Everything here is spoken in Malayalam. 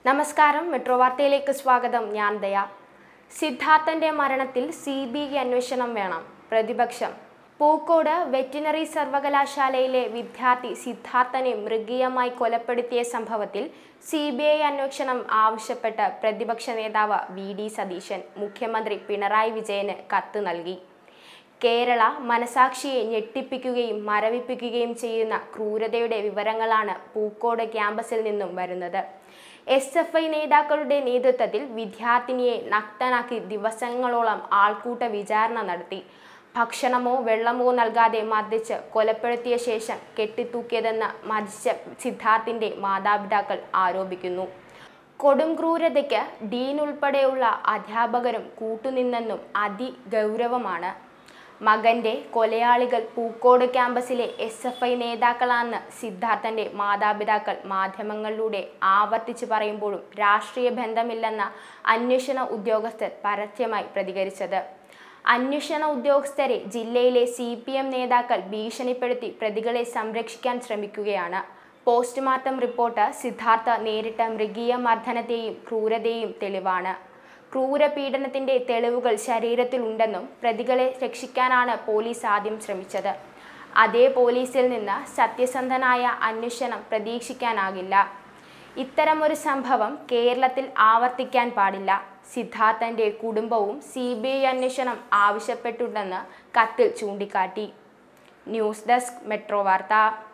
നമസ്കാരം മെട്രോ വാർത്തയിലേക്ക് സ്വാഗതം ഞാൻ ദയ സിദ്ധാർത്ഥന്റെ മരണത്തിൽ സി ബി ഐ അന്വേഷണം വേണം പ്രതിപക്ഷം പൂക്കോട് വെറ്റിനറി സർവകലാശാലയിലെ വിദ്യാർത്ഥി സിദ്ധാർത്ഥനെ മൃഗീയമായി കൊലപ്പെടുത്തിയ സംഭവത്തിൽ സി ബി ഐ അന്വേഷണം ആവശ്യപ്പെട്ട് പ്രതിപക്ഷ നേതാവ് വി ഡി സതീശൻ മുഖ്യമന്ത്രി പിണറായി വിജയന് കത്ത് നൽകി കേരള മനസാക്ഷിയെ ഞെട്ടിപ്പിക്കുകയും മരവിപ്പിക്കുകയും ചെയ്യുന്ന ക്രൂരതയുടെ വിവരങ്ങളാണ് പൂക്കോട് ക്യാമ്പസിൽ നിന്നും വരുന്നത് എസ് എഫ് ഐ നേതാക്കളുടെ നേതൃത്വത്തിൽ വിദ്യാർത്ഥിനിയെ നഗ്നനാക്കി ദിവസങ്ങളോളം ആൾക്കൂട്ട വിചാരണ നടത്തി ഭക്ഷണമോ വെള്ളമോ നൽകാതെ മർദ്ദിച്ച് കൊലപ്പെടുത്തിയ ശേഷം കെട്ടിത്തൂക്കിയതെന്ന് മരിച്ച സിദ്ധാർത്ഥിന്റെ മാതാപിതാക്കൾ ആരോപിക്കുന്നു കൊടും ക്രൂരതയ്ക്ക് ഡീൻ ഉൾപ്പെടെയുള്ള അധ്യാപകരും കൂട്ടുനിന്നെന്നും അതിഗൗരവമാണ് മകന്റെ കൊലയാളികൾ പൂക്കോട് ക്യാമ്പസിലെ എസ് എഫ് ഐ നേതാക്കളാണെന്ന് സിദ്ധാർത്ഥന്റെ മാതാപിതാക്കൾ മാധ്യമങ്ങളിലൂടെ ആവർത്തിച്ചു പറയുമ്പോഴും രാഷ്ട്രീയ ബന്ധമില്ലെന്ന അന്വേഷണ ഉദ്യോഗസ്ഥർ പരസ്യമായി പ്രതികരിച്ചത് അന്വേഷണ ഉദ്യോഗസ്ഥരെ ജില്ലയിലെ സി പി എം നേതാക്കൾ ഭീഷണിപ്പെടുത്തി പ്രതികളെ സംരക്ഷിക്കാൻ ശ്രമിക്കുകയാണ് പോസ്റ്റ്മോർട്ടം റിപ്പോർട്ട് സിദ്ധാർത്ഥ നേരിട്ട മൃഗീയ മർദ്ദനത്തെയും ക്രൂരതയും തെളിവാണ് ക്രൂരപീഡനത്തിന്റെ തെളിവുകൾ ശരീരത്തിലുണ്ടെന്നും പ്രതികളെ രക്ഷിക്കാനാണ് പോലീസ് ആദ്യം ശ്രമിച്ചത് അതേ പോലീസിൽ നിന്ന് സത്യസന്ധനായ അന്വേഷണം പ്രതീക്ഷിക്കാനാകില്ല ഇത്തരമൊരു സംഭവം കേരളത്തിൽ ആവർത്തിക്കാൻ പാടില്ല സിദ്ധാർത്ഥന്റെ കുടുംബവും സി ബി ഐ അന്വേഷണം ആവശ്യപ്പെട്ടുണ്ടെന്ന് കത്തിൽ ചൂണ്ടിക്കാട്ടി ന്യൂസ് ഡെസ്ക് മെട്രോ വാർത്ത